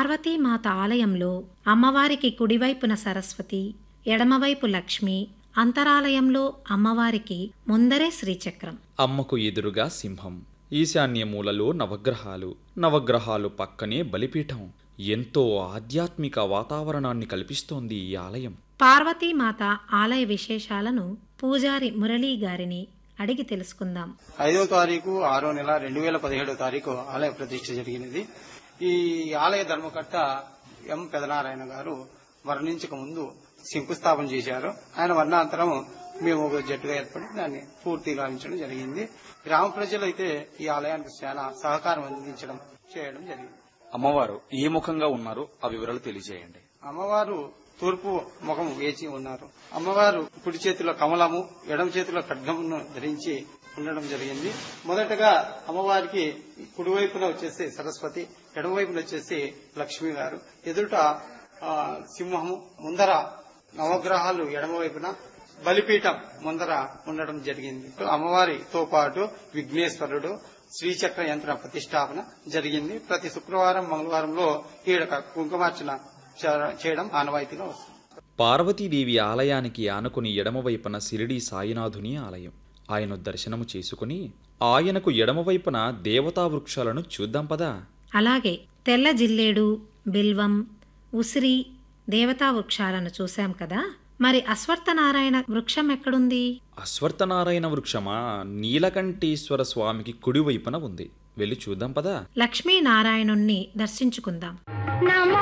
పార్వతీమాత ఆలయంలో అమ్మవారికి కుడివైపున సరస్వతి ఎడమవైపు లక్ష్మి అంతరాలయంలో అమ్మవారికి ముందరే శ్రీచక్రం అమ్మకు ఎదురుగా సింహం ఈశాన్య మూలలో నవగ్రహాలు నవగ్రహాలు పక్కనే బలిపీఠం ఎంతో ఆధ్యాత్మిక వాతావరణాన్ని కల్పిస్తోంది ఈ ఆలయం పార్వతీమాత ఆలయ విశేషాలను పూజారి మురళీ గారిని అడిగి తెలుసుకుందాం ఐదో తారీఖు ఆరో నెల రెండు వేల పదిహేడో తారీఖు ఆలయ ప్రతిష్ఠ జరిగినది ఈ ఆలయ ధర్మకర్త ఎం పెదనారాయణ గారు మరణించక ముందు శంకుస్థాపన చేశారు ఆయన వర్ణాంతరం మేము ఒక జట్టుగా ఏర్పడి దాన్ని పూర్తి గావించడం జరిగింది గ్రామ ప్రజలు అయితే ఈ ఆలయానికి చాలా సహకారం అందించడం చేయడం జరిగింది అమ్మవారు ఏ ముఖంగా ఉన్నారో ఆ వివరాలు తెలియజేయండి అమ్మవారు తూర్పు ముఖం వేచి ఉన్నారు అమ్మవారు కుడి చేతిలో కమలము ఎడమ చేతిలో ఖడ్గమును ధరించి ఉండడం జరిగింది మొదటగా అమ్మవారికి కుడివైపున వచ్చేసి సరస్వతి ఎడమవైపున వచ్చేసి లక్ష్మి గారు ఎదుట ఆ, సింహము ముందర నవగ్రహాలు ఎడమవైపున బలిపీఠం ముందర ఉండడం జరిగింది అమ్మవారితో పాటు విఘ్నేశ్వరుడు శ్రీచక్ర యంత్ర ప్రతిష్టాపన జరిగింది ప్రతి శుక్రవారం మంగళవారంలో ఈడక కుంకుమార్చన చే- చేయడం ఆనవాయితీగా వస్తుంది పార్వతీదేవి ఆలయానికి ఆనుకుని ఎడమవైపున సిరిడి సాయినాథుని ఆలయం ఆయన దర్శనము చేసుకుని ఆయనకు ఎడమవైపున దేవతా వృక్షాలను చూద్దాం పదా అలాగే తెల్ల జిల్లేడు బిల్వం ఉసిరి దేవతా వృక్షాలను చూశాం కదా మరి అశ్వత్థనారాయణ వృక్షం ఎక్కడుంది అశ్వత్థనారాయణ వృక్షమా నీలకంఠేశ్వర స్వామికి కుడివైపున ఉంది వెళ్ళి చూద్దాం పదా లక్ష్మీనారాయణుణ్ణి దర్శించుకుందాం